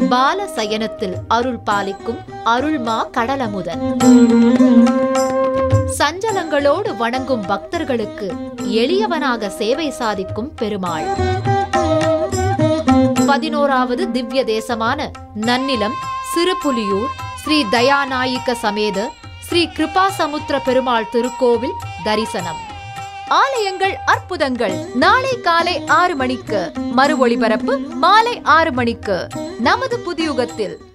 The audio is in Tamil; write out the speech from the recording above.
பால சயனத்தில் அருள் பாலிக்கும் அருள்மா கடலமுதன் சஞ்சலங்களோடு வணங்கும் பக்தர்களுக்கு எளியவனாக சேவை சாதிக்கும் பெருமாள் பதினோராவது திவ்ய தேசமான நன்னிலம் சிறுபுலியூர் ஸ்ரீ தயாநாயிக்க சமேத ஸ்ரீ கிருபாசமுத்திர பெருமாள் திருக்கோவில் தரிசனம் ஆலயங்கள் அற்புதங்கள் நாளை காலை ஆறு மணிக்கு மறு ஒளிபரப்பு மாலை ஆறு மணிக்கு நமது புதியுகத்தில்